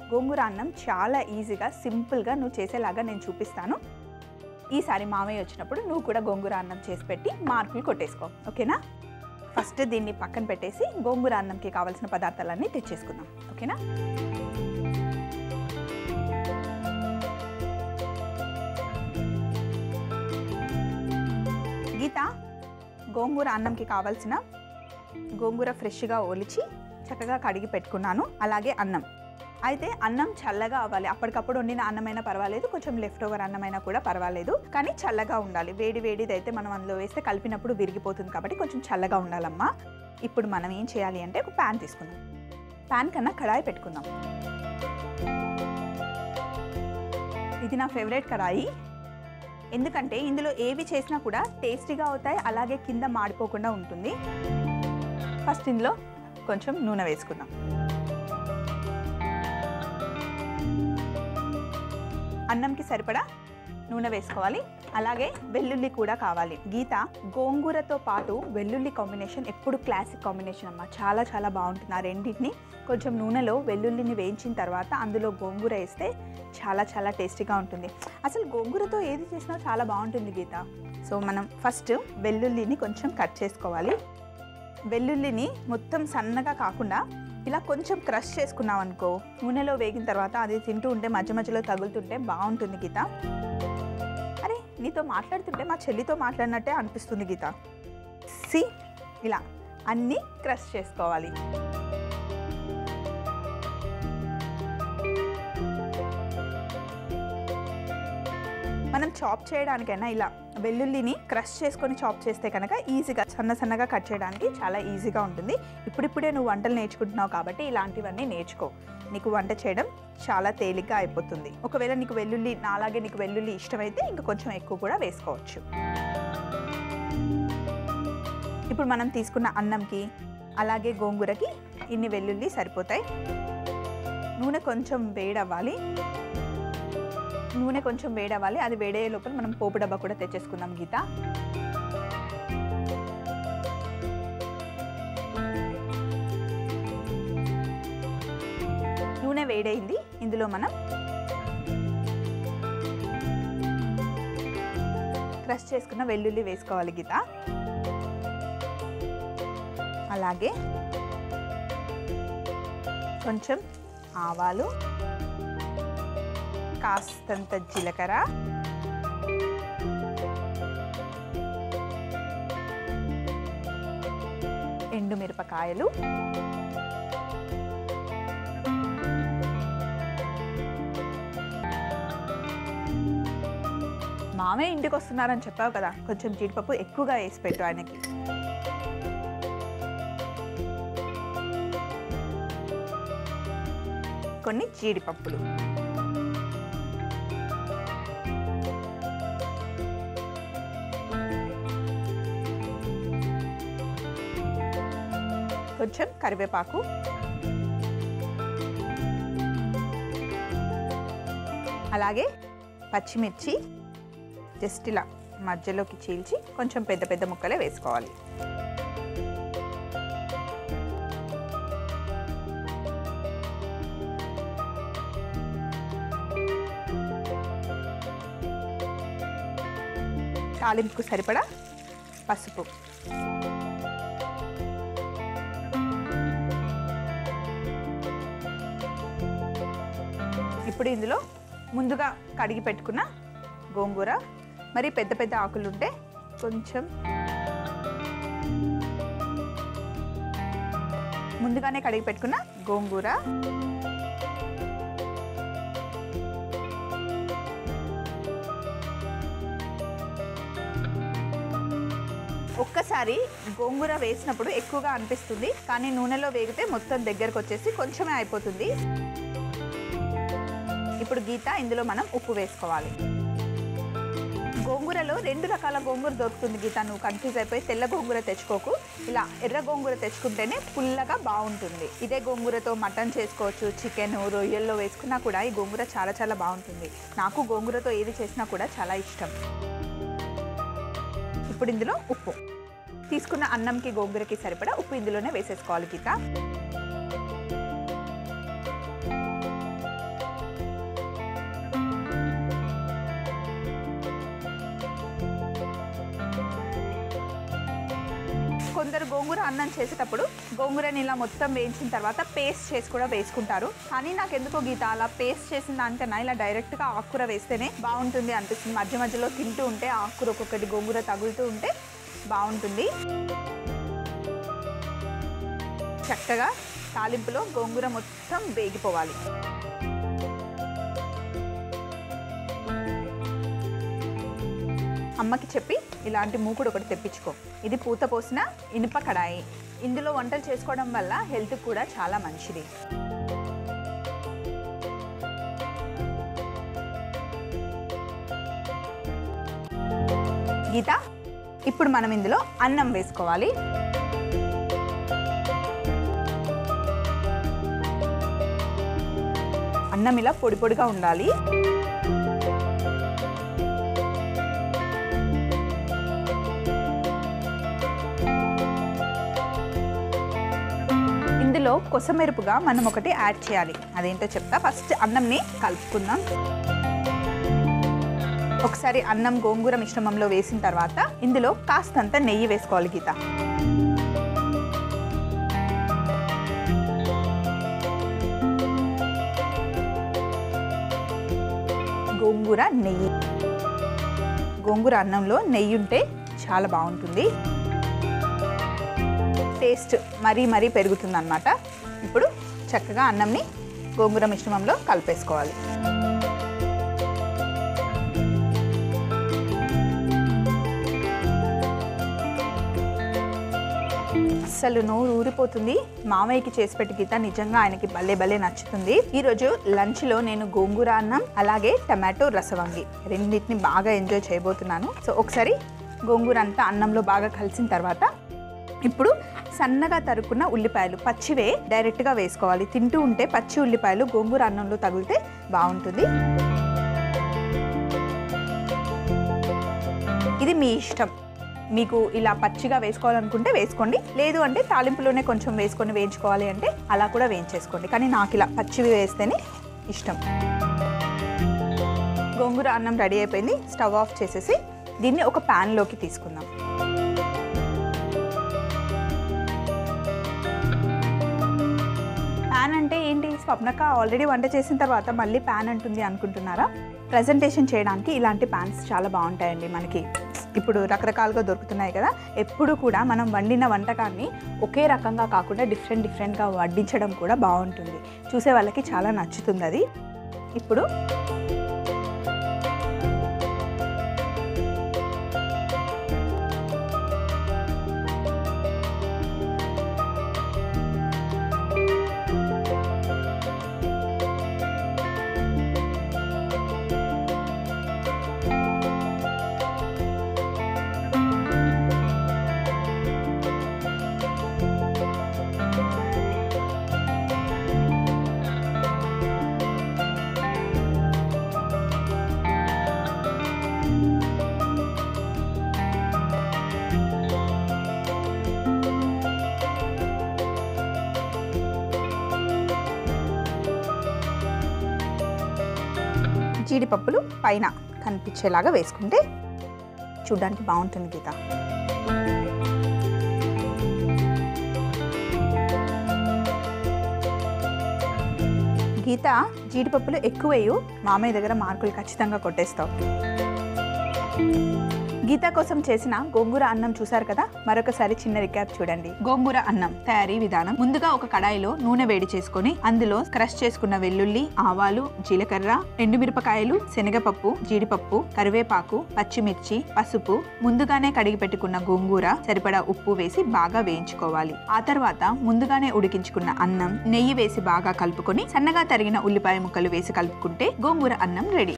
గోంగూర అన్నం చాలా ఈజీగా సింపుల్గా నువ్వు చేసేలాగా నేను చూపిస్తాను ఈసారి మామయ్య వచ్చినప్పుడు నువ్వు కూడా గోంగూర అన్నం చేసి పెట్టి మార్కులు కొట్టేసుకో ఓకేనా ఫస్ట్ దీన్ని పక్కన పెట్టేసి గోంగూర అన్నంకి కావాల్సిన పదార్థాలన్నీ తెచ్చేసుకుందాం ఓకేనా గీత గోంగూర అన్నంకి కావాల్సిన గోంగూర ఫ్రెష్గా ఒలిచి చక్కగా కడిగి పెట్టుకున్నాను అలాగే అన్నం అయితే అన్నం చల్లగా అవ్వాలి అప్పటికప్పుడు వండిన అన్నమైనా పర్వాలేదు కొంచెం లెఫ్ట్ ఓవర్ అన్నమైనా కూడా పర్వాలేదు కానీ చల్లగా ఉండాలి వేడి వేడిది అయితే మనం అందులో వేస్తే కలిపినప్పుడు విరిగిపోతుంది కాబట్టి కొంచెం చల్లగా ఉండాలమ్మా ఇప్పుడు మనం ఏం చేయాలి అంటే ఒక ప్యాన్ తీసుకుందాం ప్యాన్ కన్నా కడాయి పెట్టుకుందాం ఇది నా ఫేవరెట్ కడాయి ఎందుకంటే ఇందులో ఏవి చేసినా కూడా టేస్టీగా అవుతాయి అలాగే కింద మాడిపోకుండా ఉంటుంది ఫస్ట్ ఇందులో కొంచెం నూనె వేసుకుందాం అన్నంకి సరిపడా నూనె వేసుకోవాలి అలాగే వెల్లుల్లి కూడా కావాలి గీత గోంగూరతో పాటు వెల్లుల్లి కాంబినేషన్ ఎప్పుడు క్లాసిక్ కాంబినేషన్ అమ్మా చాలా చాలా బాగుంటుంది ఆ రెండింటిని కొంచెం నూనెలో వెల్లుల్లిని వేయించిన తర్వాత అందులో గోంగూర వేస్తే చాలా చాలా టేస్టీగా ఉంటుంది అసలు గోంగూరతో ఏది చేసినా చాలా బాగుంటుంది గీత సో మనం ఫస్ట్ వెల్లుల్లిని కొంచెం కట్ చేసుకోవాలి వెల్లుల్లిని మొత్తం సన్నగా కాకుండా ఇలా కొంచెం క్రష్ చేసుకున్నాం అనుకో నూనెలో వేగిన తర్వాత అది తింటూ ఉంటే మధ్య మధ్యలో తగులుతుంటే బాగుంటుంది గీత అరే నీతో మాట్లాడుతుంటే మా చెల్లితో మాట్లాడినట్టే అనిపిస్తుంది గీత సి ఇలా అన్నీ క్రష్ చేసుకోవాలి మనం చాప్ చేయడానికైనా ఇలా వెల్లుల్లిని క్రష్ చేసుకొని చాప్ చేస్తే కనుక ఈజీగా సన్న సన్నగా కట్ చేయడానికి చాలా ఈజీగా ఉంటుంది ఇప్పుడిప్పుడే నువ్వు వంటలు నేర్చుకుంటున్నావు కాబట్టి ఇలాంటివన్నీ నేర్చుకో నీకు వంట చేయడం చాలా తేలిగ్గా అయిపోతుంది ఒకవేళ నీకు వెల్లుల్లి నాలాగే నీకు వెల్లుల్లి ఇష్టమైతే ఇంకా కొంచెం ఎక్కువ కూడా వేసుకోవచ్చు ఇప్పుడు మనం తీసుకున్న అన్నంకి అలాగే గోంగూరకి ఇన్ని వెల్లుల్లి సరిపోతాయి నూనె కొంచెం వేడవ్వాలి నూనె కొంచెం వేడవ్వాలి అది వేడయ్యే లోపల మనం పోపు డబ్బా కూడా తెచ్చేసుకుందాం గీత నూనె వేడైంది ఇందులో మనం క్రష్ చేసుకున్న వెల్లుల్లి వేసుకోవాలి గీత అలాగే కొంచెం ఆవాలు కాస్తంత జీలకర్ర ఎండుమిరపకాయలు మామయ్య ఇంటికి వస్తున్నారని చెప్పావు కదా కొంచెం జీడిపప్పు ఎక్కువగా వేసి పెట్టు ఆయనకి కొన్ని జీడిపప్పులు కొంచెం కరివేపాకు అలాగే పచ్చిమిర్చి జస్ట్ ఇలా మధ్యలోకి చీల్చి కొంచెం పెద్ద పెద్ద ముక్కలే వేసుకోవాలి తాలింపుకు సరిపడా పసుపు ఇప్పుడు ఇందులో ముందుగా కడిగి పెట్టుకున్న గోంగూర మరి పెద్ద పెద్ద ఆకులు ఉంటే కొంచెం ముందుగానే కడిగి పెట్టుకున్న గోంగూర ఒక్కసారి గోంగూర వేసినప్పుడు ఎక్కువగా అనిపిస్తుంది కానీ నూనెలో వేగితే మొత్తం దగ్గరకు వచ్చేసి కొంచెమే అయిపోతుంది ఇప్పుడు గీత ఇందులో మనం ఉప్పు వేసుకోవాలి గోంగూరలో రెండు రకాల గోంగూర దొరుకుతుంది గీత నువ్వు కన్ఫ్యూజ్ అయిపోయి తెల్ల గోంగూర తెచ్చుకోకు ఇలా ఎర్ర గోంగూర తెచ్చుకుంటేనే పుల్లగా బాగుంటుంది ఇదే గోంగూరతో మటన్ చేసుకోవచ్చు చికెన్ రొయ్యల్లో వేసుకున్నా కూడా ఈ గోంగూర చాలా చాలా బాగుంటుంది నాకు గోంగూరతో ఏది చేసినా కూడా చాలా ఇష్టం ఇప్పుడు ఇందులో ఉప్పు తీసుకున్న అన్నంకి గోంగూరకి సరిపడా ఉప్పు ఇందులోనే వేసేసుకోవాలి గీత కొందరు గోంగూర అన్నం చేసేటప్పుడు గోంగూరని ఇలా మొత్తం వేయించిన తర్వాత పేస్ట్ చేసి కూడా వేసుకుంటారు కానీ నాకు ఎందుకో గీత అలా పేస్ట్ చేసిన దానికన్నా ఇలా డైరెక్ట్గా ఆకుకూర వేస్తేనే బాగుంటుంది అనిపిస్తుంది మధ్య మధ్యలో తింటూ ఉంటే ఆకుకూర ఒక్కొక్కటి గోంగూర తగులుతూ ఉంటే బాగుంటుంది చక్కగా తాలింపులో గోంగూర మొత్తం వేగిపోవాలి అమ్మకి చెప్పి ఇలాంటి మూకుడు ఒకటి తెప్పించుకో ఇది పూత పోసిన ఇనుప కడాయి ఇందులో వంటలు చేసుకోవడం వల్ల హెల్త్ కూడా చాలా మంచిది గీత ఇప్పుడు మనం ఇందులో అన్నం వేసుకోవాలి అన్నం ఇలా పొడి పొడిగా ఉండాలి ఇందులో కొసమెరుపుగా మనం ఒకటి యాడ్ చేయాలి అదేంటో చెప్తా ఫస్ట్ అన్నంని కలుపుకుందాం ఒకసారి అన్నం గోంగూర మిశ్రమంలో వేసిన తర్వాత ఇందులో కాస్తంత నెయ్యి వేసుకోవాలి గీత గోంగూర నెయ్యి గోంగూర అన్నంలో నెయ్యి ఉంటే చాలా బాగుంటుంది టేస్ట్ మరీ మరీ పెరుగుతుంది అనమాట ఇప్పుడు చక్కగా అన్నంని గోంగూర మిశ్రమంలో కలిపేసుకోవాలి అస్సలు నోరు ఊరిపోతుంది మామయ్యకి చేసి పెట్టి గీత నిజంగా ఆయనకి భలే భలే నచ్చుతుంది ఈరోజు లంచ్లో నేను గోంగూర అన్నం అలాగే టమాటో రసవంగి రెండింటిని బాగా ఎంజాయ్ చేయబోతున్నాను సో ఒకసారి గోంగూర అంతా అన్నంలో బాగా కలిసిన తర్వాత ఇప్పుడు సన్నగా తరుక్కున్న ఉల్లిపాయలు పచ్చివే డైరెక్ట్గా వేసుకోవాలి తింటూ ఉంటే పచ్చి ఉల్లిపాయలు గోంగూర అన్నంలో తగిలితే బాగుంటుంది ఇది మీ ఇష్టం మీకు ఇలా పచ్చిగా వేసుకోవాలనుకుంటే వేసుకోండి లేదు అంటే తాలింపులోనే కొంచెం వేసుకొని వేయించుకోవాలి అంటే అలా కూడా వేయించేసుకోండి కానీ నాకు ఇలా పచ్చివి వేస్తేనే ఇష్టం గోంగూర అన్నం రెడీ అయిపోయింది స్టవ్ ఆఫ్ చేసేసి దీన్ని ఒక ప్యాన్లోకి తీసుకుందాం ప్యాన్ అంటే ఏంటి స్వప్నక ఆల్రెడీ వంట చేసిన తర్వాత మళ్ళీ ప్యాన్ అంటుంది అనుకుంటున్నారా ప్రజెంటేషన్ చేయడానికి ఇలాంటి ప్యాన్స్ చాలా బాగుంటాయండి మనకి ఇప్పుడు రకరకాలుగా దొరుకుతున్నాయి కదా ఎప్పుడు కూడా మనం వండిన వంటకాన్ని ఒకే రకంగా కాకుండా డిఫరెంట్ డిఫరెంట్గా వడ్డించడం కూడా బాగుంటుంది చూసే వాళ్ళకి చాలా నచ్చుతుంది అది ఇప్పుడు జీడిపప్పులు పైన కనిపించేలాగా వేసుకుంటే చూడడానికి బాగుంటుంది గీత గీత జీడిపప్పులు ఎక్కువేయు మామయ్య దగ్గర మార్కులు ఖచ్చితంగా కొట్టేస్తావు గీత కోసం చేసిన గోంగూర అన్నం చూసారు కదా మరొకసారి చిన్న రికాప్ చూడండి గోంగూర అన్నం తయారీ విధానం ముందుగా ఒక కడాయిలో నూనె వేడి చేసుకొని అందులో క్రష్ చేసుకున్న వెల్లుల్లి ఆవాలు జీలకర్ర ఎండుమిరపకాయలు శనగపప్పు జీడిపప్పు కరివేపాకు పచ్చిమిర్చి పసుపు ముందుగానే కడిగి పెట్టుకున్న గోంగూర సరిపడా ఉప్పు వేసి బాగా వేయించుకోవాలి ఆ తర్వాత ముందుగానే ఉడికించుకున్న అన్నం నెయ్యి వేసి బాగా కలుపుకొని సన్నగా తరిగిన ఉల్లిపాయ ముక్కలు వేసి కలుపుకుంటే గోంగూర అన్నం రెడీ